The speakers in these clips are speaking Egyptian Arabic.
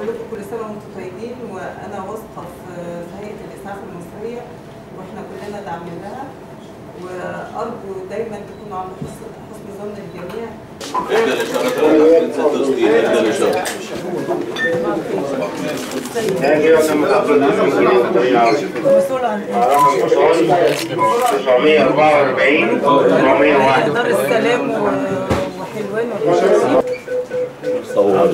بقول لكم كل سنه وانتم طيبين وانا واثقه في في هيئه الاسعاف المصريه واحنا كلنا داعمين لها وارجو دايما تكونوا عند حسن حسن ظن الجميع ادى الاشاره 63 ادى الاشاره Thank you, I'm مسؤول عن رقم وصول 944 901 دار السلام و- وحلوان والرشيد صور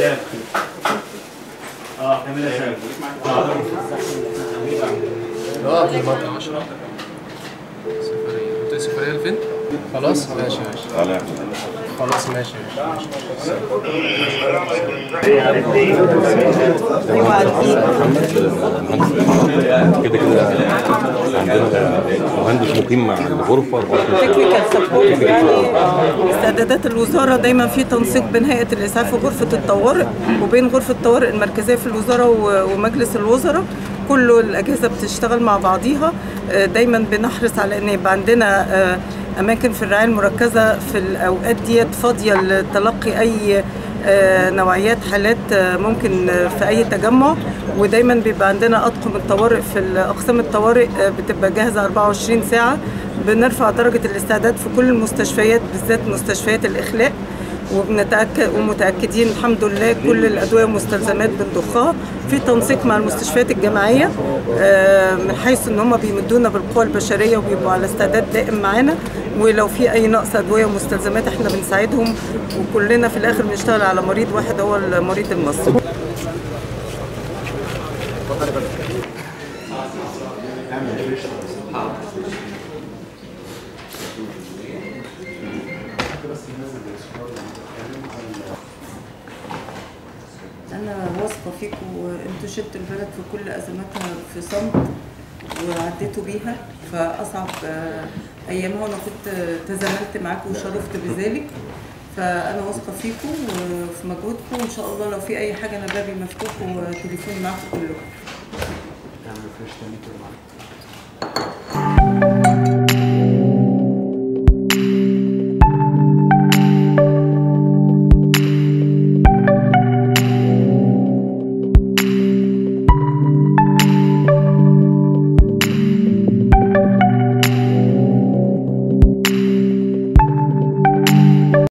اه في المنطقة 10 سفرية منطقة سفرية لفين؟ خلاص ماشي ماشي تعالى خلاص ماشي ماشي ايوه عارفين كده كده عندنا مهندس مقيم مع الغرفه تكنيكال سبورت يعني استعدادات الوزاره دايما في تنسيق بين هيئه الاسعاف وغرفه الطوارئ وبين غرفه الطوارئ المركزيه في الوزاره و- ومجلس الوزراء كل الاجهزه بتشتغل مع بعضيها آه، دايما بنحرص على ان يبقى عندنا آه، اماكن في الرعايه المركزه في الاوقات ديت فاضيه لتلقي اي آه، نوعيات حالات آه، ممكن آه، في اي تجمع ودايما بيبقى عندنا اطقم الطوارئ في اقسام الطوارئ آه، بتبقى جاهزه 24 ساعه بنرفع درجه الاستعداد في كل المستشفيات بالذات مستشفيات الاخلاء وبنتاكد ومتاكدين الحمد لله كل الادويه والمستلزمات بنضخها في تنسيق مع المستشفيات الجامعيه آه، من حيث ان هم بيمدونا بالقوى البشريه وبيبقوا على استعداد دائم معانا ولو في اي نقص ادويه ومستلزمات احنا بنساعدهم وكلنا في الاخر بنشتغل على مريض واحد هو المريض المصري انا واثقه فيكم وانتوا شلتوا البلد في كل ازماتها في صمت وعديتوا بيها فاصعب آه، ايامها وانا كنت تزاملت معاكم وشرفت بذلك فانا واثقه فيكم وفي مجهودكم وان شاء الله لو في اي حاجه انا بابي مفتوح وتليفوني معاكم كلكم